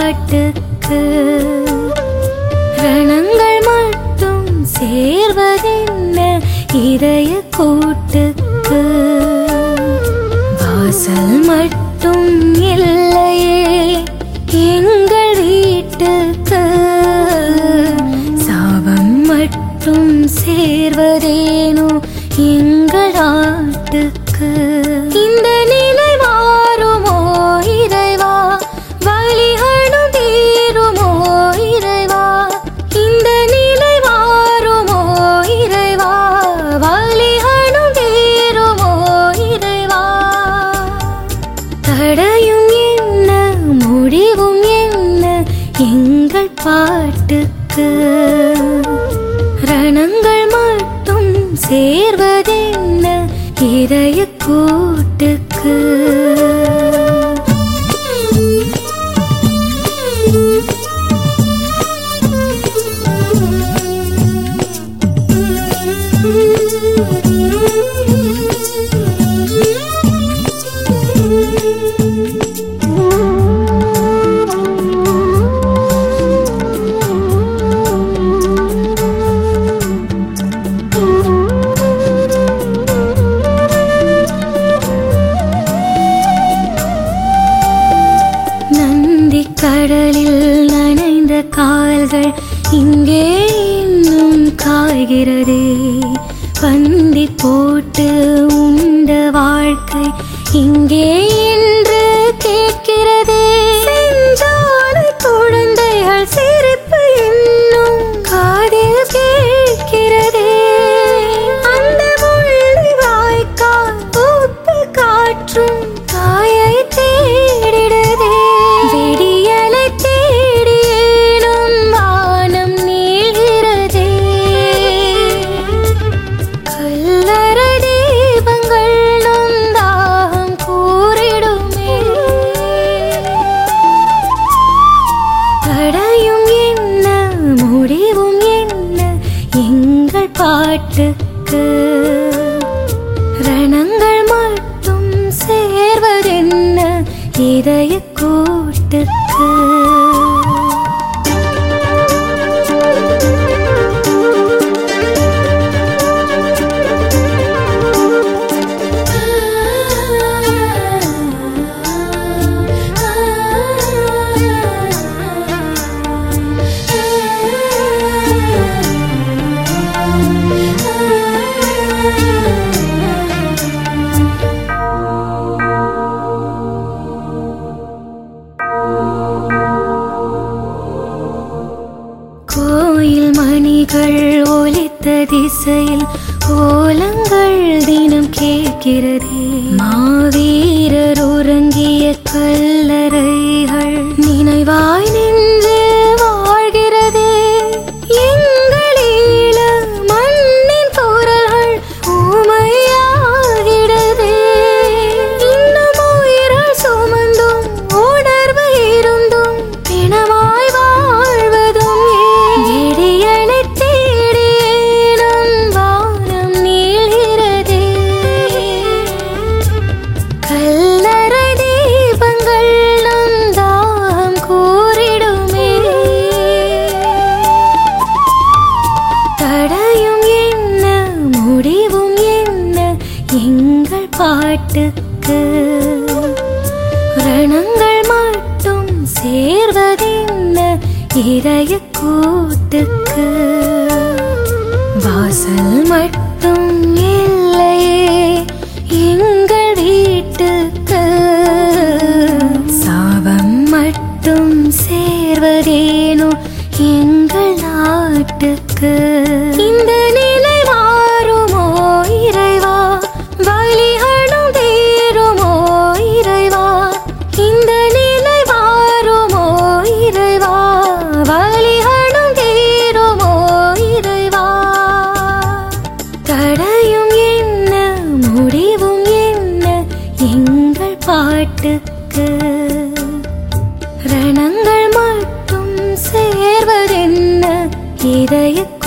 பாட்டுக்கு ரணங்கள் மட்டும் சேர்வதென்ன இதய கூட்டுக்கு வாசல் மட்டும் இல்லையே எங்கள் வீட்டுக்கு சாபம் மட்டும் சேர்வதேனோ எங்கள் ஆட்டுக்கு இந்த நிலை மாறுமோ இறைவா வலிகளும் தீருமோ இறைவா இந்த நிலை மாறுமோ இறைவா வலிகளும் தீருமோ இறைவா தடையும் என்ன முடிவும் என்ன எங்கள் பாட்டுக்கு ரணங்கள் மட்டும் சேர்வதென்ன இதய கூட்டுக்கு நந்தி கடலில் நனைந்த கால்கள் இங்கே இன்னும் காய்கிறதே பந்தி போட்டு உண்ட வாழ்க்கை இங்கே என்று கேட்கிறதே செஞ்சாலை குழந்தைகள் சிரிப்பு இன்னும் காதில் கேட்கிறதே அந்த முள்ளி வாய்க்கால் பூத்து காற்றும் தாயை தேடிடுதே விடியலை தேடியேனும் வானம் நீள்கிறதே கல்லறை தீபங்கள் நொந்தாகம் கூறிடுமே தடையும் என்ன முடிவும் என்ன எங்கள் பாட்டுக்கு ரணங்கள் மட்டும் சேர்வதென்ன இதய கூட்டுக்கு கோயில் மணிகள் ஒலித்த திசையில் ஓலங்கள் தினம் கேட்கிறதே மாவீரர் உறங்கிய கல்லறைகள் நினைவாய் நின்று வாழ்கிறதே எங்களீழ மண்ணின் குரல்கள் ஊமையாகிறதே இன்னும் உயிரால் சுமந்தும் உணர்வு இருந்தும் பிணமாய் வாழ்வதும் ஏன்? விடியலை தேடியே நம் வானம் நீள்கிறதே கல்லறை தீபங்கள் நம் தாகம் கூறிடுமே தடையும் என்ன முடிவும் என்ன எங்கள் பாட்டுக்கு ரணங்கள் மட்டும் சேர்வதென்ன இதய கூட்டுக்கு வாசல் மட்டும் இல்லையே எங்கள் வீட்டுக்கு சாபம் மட்டும் சேர்வதேனோ எங்கள் நாட்டுக்கு இந்த நிலை மாறுமோ இறைவா வலிகளும் தீருமோ இறைவா இந்த நிலை மாறுமோ இறைவா வலிகளும் தீருமோ இறைவா தடையும் என்ன முடிவும் என்ன எங்கள் பாட்டுக்கு ரணங்கள் மட்டும் சேர்வதென்ன இதய